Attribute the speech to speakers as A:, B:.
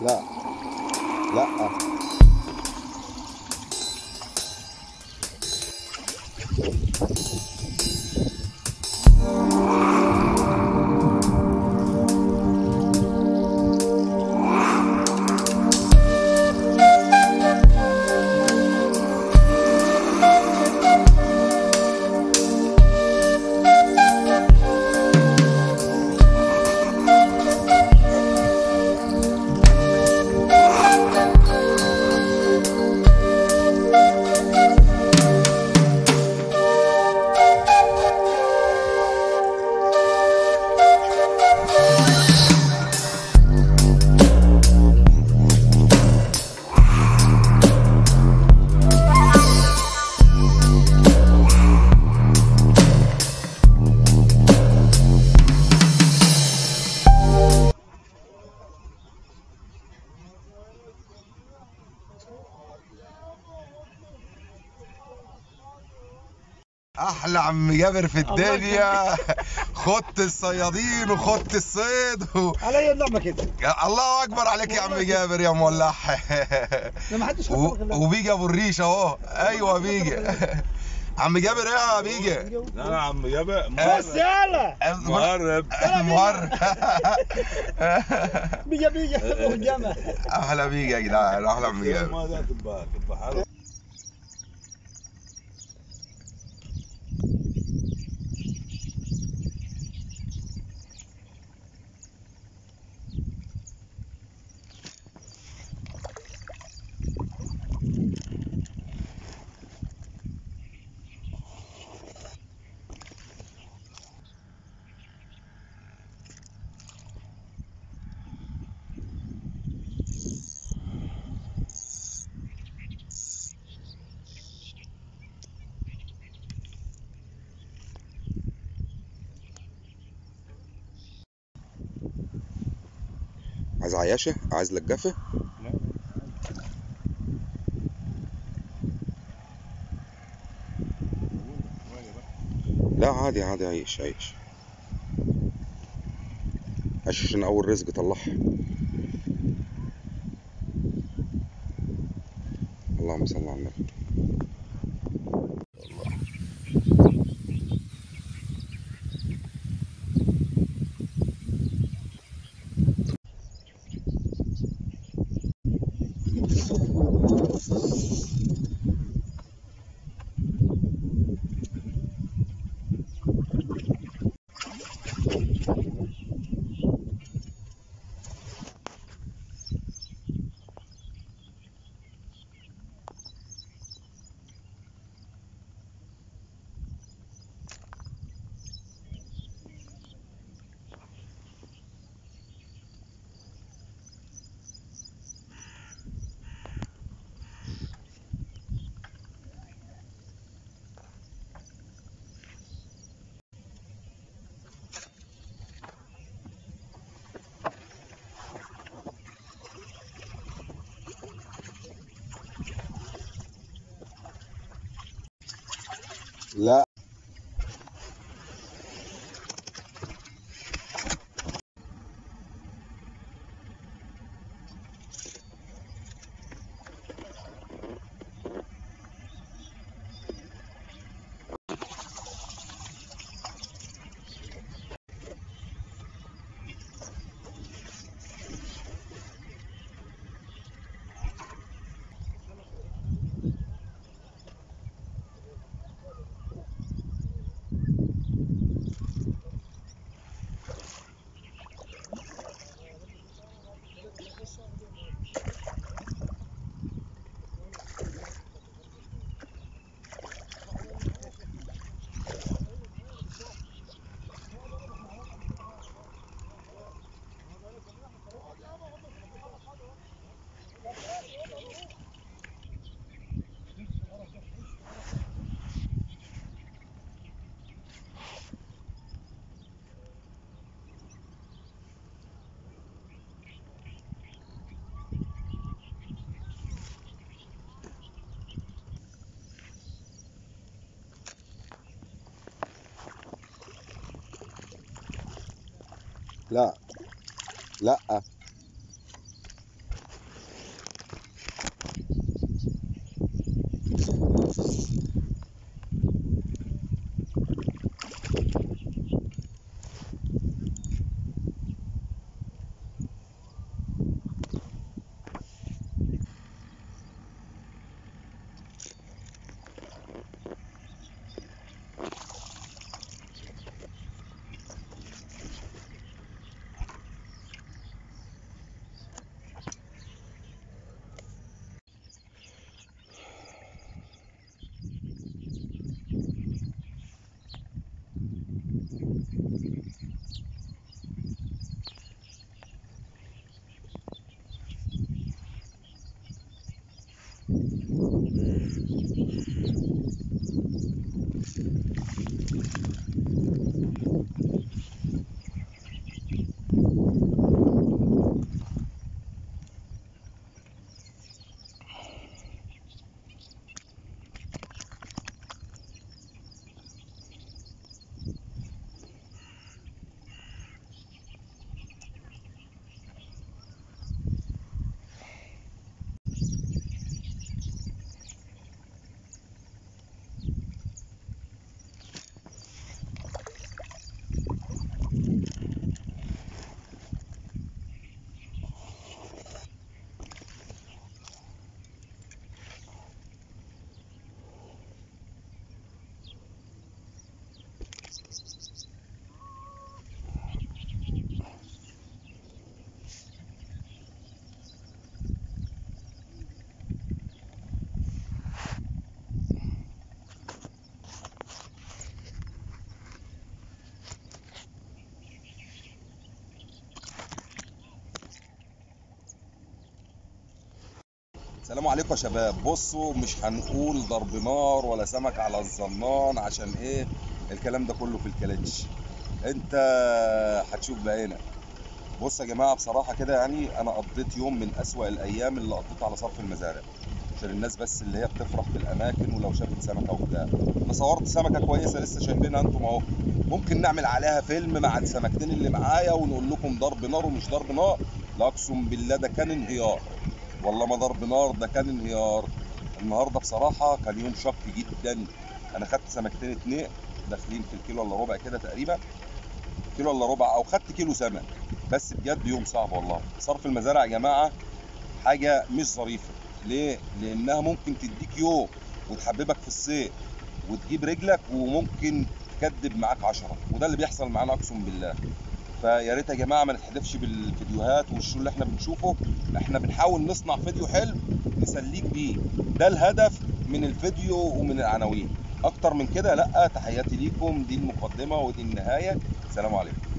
A: لا لا احلى عم جابر في الدنيا خط الصيادين وخط الصيد و...
B: عليا النعمه كده
A: يا الله اكبر عليك يا عم جابر يا مولح
B: ما حدش
A: و...
B: خطر غير
A: وبيجي ابو الريش اهو ايوه بيجي عم جابر ايه يا بيجي
C: لا يا عم جابر
B: بس يلا
C: مقرب
A: مهر
B: بيجا بيجا قدامه
A: احلى بيجي يا جدعان احلى عم جابر
C: ما ده تبقى تبقى حلو
A: عايز عياشه عايز لجافه لا عادي عادي عيش عيش عيش عشان اول رزق طلعها اللهم صل على النبي لا لا لا
D: السلام عليكم يا شباب بصوا مش هنقول ضرب نار ولا سمك على الظنان عشان ايه الكلام ده كله في الكلاتش انت هتشوف بعينك بص يا جماعه بصراحه كده يعني انا قضيت يوم من اسوأ الايام اللي قضيتها على صرف المزارع عشان الناس بس اللي هي بتفرح بالاماكن ولو شافت سمكه وبتاع انا صورت سمكه كويسه لسه شايفينها انتم اهو ممكن نعمل عليها فيلم مع السمكتين اللي معايا ونقول لكم ضرب نار ومش ضرب نار لا اقسم بالله ده كان انهيار والله ما ضرب نار ده كان انهيار النهارده بصراحه كان يوم شق جدا انا خدت سمكتين اتنين داخلين في الكيلو الا ربع كده تقريبا كيلو الا ربع او خدت كيلو سمك بس بجد يوم صعب والله صرف المزارع يا جماعه حاجه مش ظريفه ليه لانها ممكن تديك يوم وتحببك في الصيد وتجيب رجلك وممكن تكدب معاك عشرة وده اللي بيحصل معانا اقسم بالله فيا ريت يا جماعه ما نتحدفش بالفيديوهات والشو اللي احنا بنشوفه احنا بنحاول نصنع فيديو حلو نسليك بيه ده الهدف من الفيديو ومن العناوين اكتر من كده لا تحياتي ليكم دي المقدمه ودي النهايه سلام عليكم